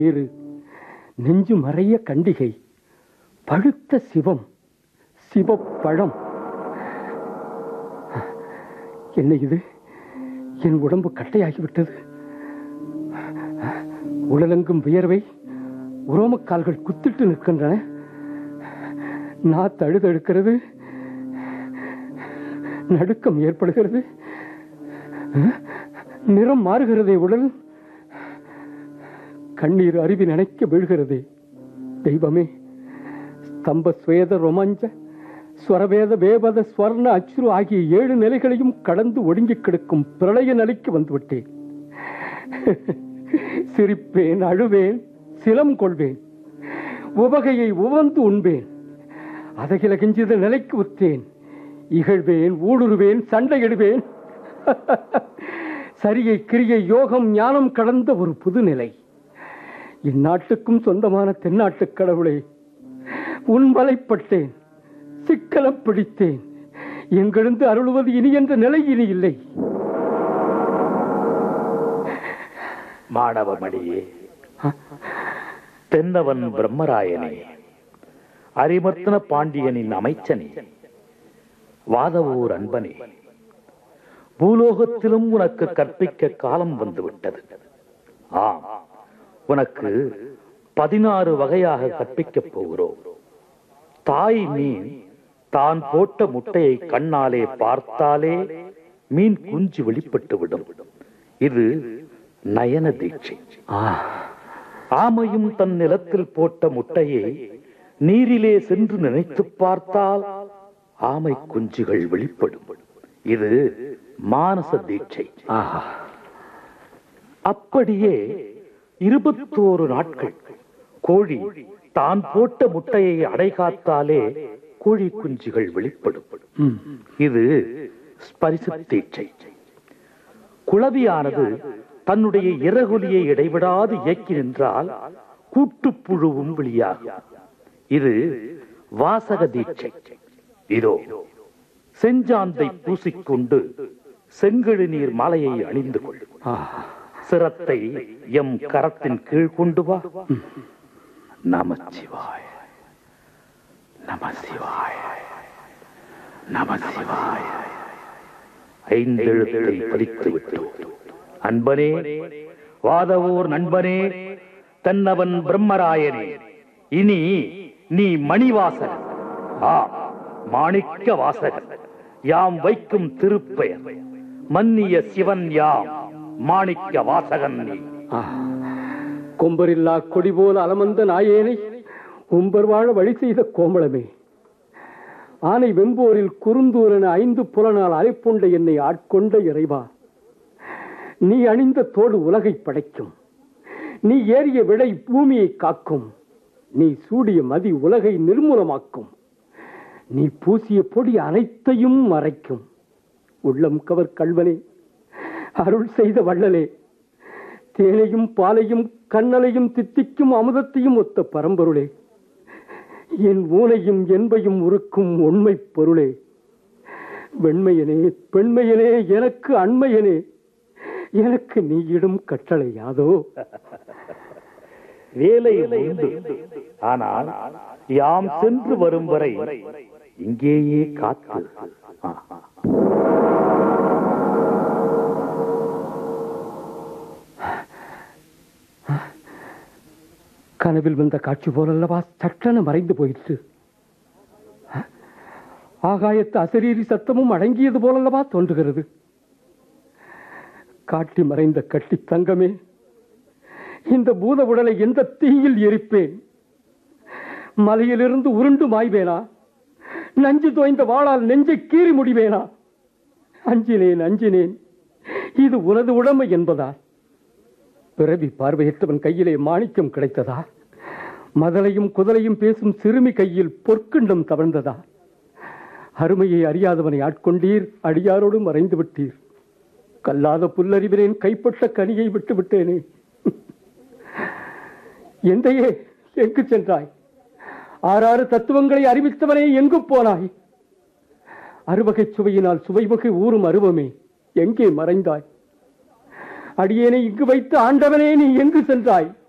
ஏறு நெஞ்சு மறைய கண்டிகை பழுத்த சிவம் சிவப்பழம் என்ன இது என் உடம்பு கட்டையாகிவிட்டது உடலெங்கும் வியர்வை உரோமக்கால்கள் குத்திட்டு நிற்கின்றன நான் தழுதழுக்கிறது நடுக்கம் ஏற்படுகிறது நிறம் மாறுகிறதே உடல் கண்ணீர் அருவி நினைக்க வீழ்கிறதே தெய்வமே ஸ்தம்ப சுவேத ரொமாஞ்ச ஸ்வரவேத வேபத ஸ்வர்ண அச்சுரு ஆகிய ஏழு நிலைகளையும் கடந்து ஒடுங்கி கிடக்கும் பிரளய நிலைக்கு வந்துவிட்டேன் சிரிப்பேன் அழுவேன் சிலம் கொள்வேன் உவகையை உவந்து உண்பேன் அதகில கெஞ்சித நிலைக்கு உற்றேன் இகழ்வேன் ஊடுருவேன் சண்டையிடுவேன் சரியை கிரியை யோகம் ஞானம் கடந்த ஒரு புதுநிலை இந்நாட்டுக்கும் சொந்தமான தென்னாட்டுக் கடவுளே உன் வலைப்பட்டேன் சிக்கலம் பிடித்தேன் எங்கிருந்து அருளுவது இனி என்ற நிலை இனி இல்லை மாணவமணியே தென்னவன் பிரம்மராயனே அரிமர்த்தன பாண்டியனின் அமைச்சனே வாதவூர் அன்பனே பூலோகத்திலும் உனக்கு கற்பிக்க காலம் வந்துவிட்டது ஆம் உனக்கு பதினாறு வகையாக கற்பிக்கப் போகிறோம் தாய் மீன் தான் போட்ட முட்டையை கண்ணாலே பார்த்தாலே மீன் குஞ்சு வெளிப்பட்டு விடும் இது நயன தீட்சை ஆமையும் தன் நிலத்தில் போட்ட முட்டையை நீரிலே சென்று நினைத்து பார்த்தால் ஆமை குஞ்சுகள் வெளிப்படும் இது மானச தீட்சை அப்படியே இருபத்தோரு நாட்கள் கோழி தான் போட்ட முட்டையை அடைகாத்தாலே கோழி குஞ்சுகள் வெளிப்படும் இது ஸ்பரிச தீட்சை குளவியானது தன்னுடைய இறகுலியை இடைவிடாது இயக்கி நின்றால் கூட்டுப்புழுவும் வெளியாகும் இது வாசக தீட்சை இதோ செஞ்சாந்தை பூசிக்கொண்டு செங்கழு நீர் மாலையை அணிந்து கொள் சிரத்தை எம் கரத்தின் கீழ் கொண்டு வா நமச்சிவாய நமசிவாய நமசிவாய ஐந்தெழுத்தை பதித்து விட்டோம் அன்பனே வாதவூர் நண்பனே தன்னவன் பிரம்மராயனே இனி நீ மணிவாசகன் ஆ மாணிக்க வாசகன் யாம் வைக்கும் திருப்பெயர் மன்னிய சிவன் யாம் மாணிக்க வாசகன் நீ கொம்பரில்லா கொடி போல அலமந்த நாயேனை உம்பர் வாழ வழி செய்த கோமளமே ஆனை வெம்போரில் குறுந்தூரன ஐந்து புலனால் அலைப்புண்ட என்னை ஆட்கொண்ட இறைவா நீ அணிந்த தோடு உலகை படைக்கும் நீ ஏறிய விடை பூமியை காக்கும் நீ சூடிய மதி உலகை நிர்மூலமாக்கும் நீ பூசிய பொடி அனைத்தையும் மறைக்கும் உள்ளம் கவர் கல்வனே அருள் செய்த வள்ளலே தேனையும் பாலையும் கண்ணலையும் தித்திக்கும் அமுதத்தையும் ஒத்த பரம்பொருளே என் ஊனையும் என்பையும் உருக்கும் உண்மை பொருளே வெண்மையனே பெண்மையனே எனக்கு அண்மையனே எனக்கு நீயிடும் கட்டளை யாதோ வேலை உண்டு ஆனால் யாம் சென்று வரும் வரை இங்கேயே காத்து ஆ. கனவில் வந்த காட்சி போலல்லவா சட்டென மறைந்து போயிற்று ஆகாயத்து அசரீரி சத்தமும் அடங்கியது போலல்லவா தோன்றுகிறது காட்டி மறைந்த கட்டி தங்கமே இந்த பூத உடலை எந்த தீயில் எரிப்பேன் மலையிலிருந்து உருண்டு மாய்வேனா நஞ்சு தோய்ந்த வாளால் நெஞ்சை கீறி முடிவேனா அஞ்சினேன் அஞ்சினேன் இது உனது உடமை என்பதா பிறவி பார்வையற்றவன் கையிலே மாணிக்கம் கிடைத்ததா மதலையும் குதலையும் பேசும் சிறுமி கையில் பொற்கிண்டம் தவழ்ந்ததா அருமையை அறியாதவனை ஆட்கொண்டீர் அடியாரோடு மறைந்து விட்டீர் கல்லாத புல்லறிவினேன் கைப்பட்ட கனியை விட்டு விட்டேனே எந்தையே எங்கு சென்றாய் ஆறாறு தத்துவங்களை அறிவித்தவனே எங்கு போனாய் அறுவகை சுவையினால் சுவைவகை ஊறும் அருவமே எங்கே மறைந்தாய் அடியேனை இங்கு வைத்து ஆண்டவனே நீ எங்கு சென்றாய்